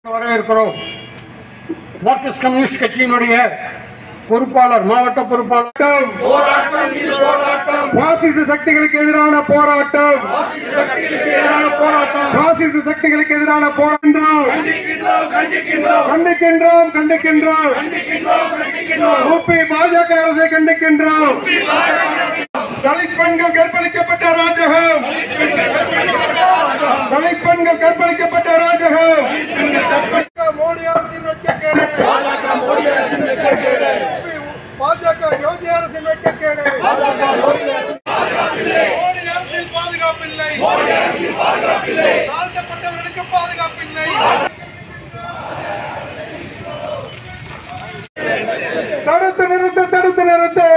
வரவேற்கிறோம் Marxist communist கட்சியினுடைய பொறுப்பாளர் மாவட்ட பொறுப்பாளர் பாசிச சக்திகளுக்கு எதிரான போராட்டம் போராட்டம் பாசிச சக்திகளுக்கு எதிரான போராட்டம் கண்டிக்கின்றோம் கண்டிக்கின்றோம் ஊபி பாஜக அரசை கண்டிக்கின்றோம் தலித் பெண்கள் கற்பழிக்கப்பட்ட ராஜகம் தலித் பெண்கள் கற்பழிக்கப்பட்ட ராஜகம் மோடி அரசின் வெட்கக்கேடு பாஜக யோகி அரசின் வெட்கக்கேடு மோடி அரசில் பாதுகாப்பில்லை தாழ்த்தப்பட்டவர்களுக்கு பாதுகாப்பில்லை தடுத்து நிறுத்து தடுத்து நிறுத்து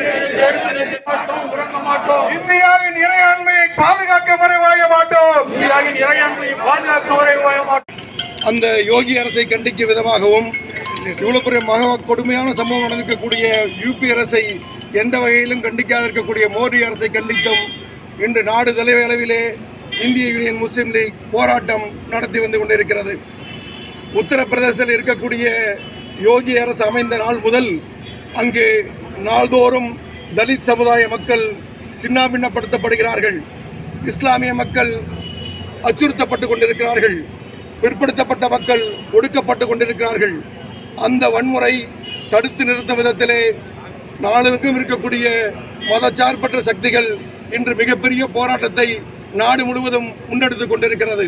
உறங்க மாட்டோம் இந்தியாவின் இறையாண்மையை பாதுகாக்க மறைவாய மாட்டோம் இந்தியாவின் இறையாண்மையை பாதுகாக்க உரைவாய மாட்டோம் அந்த யோகி அரசை கண்டிக்கும் விதமாகவும் இவ்வளவு பெரிய மக கொடுமையான சம்பவம் நடந்திருக்கக்கூடிய யூபி அரசை எந்த வகையிலும் கண்டிக்காத இருக்கக்கூடிய மோடி அரசை கண்டித்தும் இன்று நாடு தலைவர் அளவிலே இந்திய யூனியன் முஸ்லீம் லீக் போராட்டம் நடத்தி வந்து கொண்டிருக்கிறது உத்தரப்பிரதேசத்தில் இருக்கக்கூடிய யோகி அரசு அமைந்த நாள் முதல் அங்கு நாள்தோறும் தலித் சமுதாய மக்கள் சின்னாபின்னப்படுத்தப்படுகிறார்கள் இஸ்லாமிய மக்கள் அச்சுறுத்தப்பட்டு கொண்டிருக்கிறார்கள் பிற்படுத்தப்பட்ட மக்கள் ஒடுக்கப்பட்டு கொண்டிருக்கிறார்கள் அந்த வன்முறை தடுத்து நிறுத்தும் விதத்திலே நாளெங்கும் இருக்கக்கூடிய மதச்சார்பற்ற சக்திகள் இன்று மிகப்பெரிய போராட்டத்தை நாடு முழுவதும் முன்னெடுத்துக் கொண்டிருக்கிறது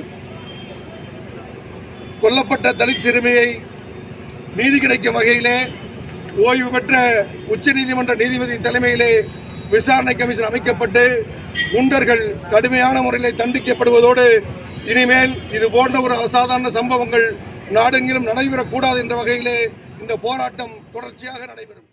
கொல்லப்பட்ட தலித் சிறுமியை நீதி கிடைக்கும் வகையிலே ஓய்வு பெற்ற உச்சநீதிமன்ற நீதிபதியின் தலைமையிலே விசாரணை கமிஷன் அமைக்கப்பட்டு குண்டர்கள் கடுமையான முறையில் தண்டிக்கப்படுவதோடு இனிமேல் இது போன்ற ஒரு அசாதாரண சம்பவங்கள் நாடெங்கிலும் நடைபெறக்கூடாது என்ற வகையிலே இந்த போராட்டம் தொடர்ச்சியாக நடைபெறும்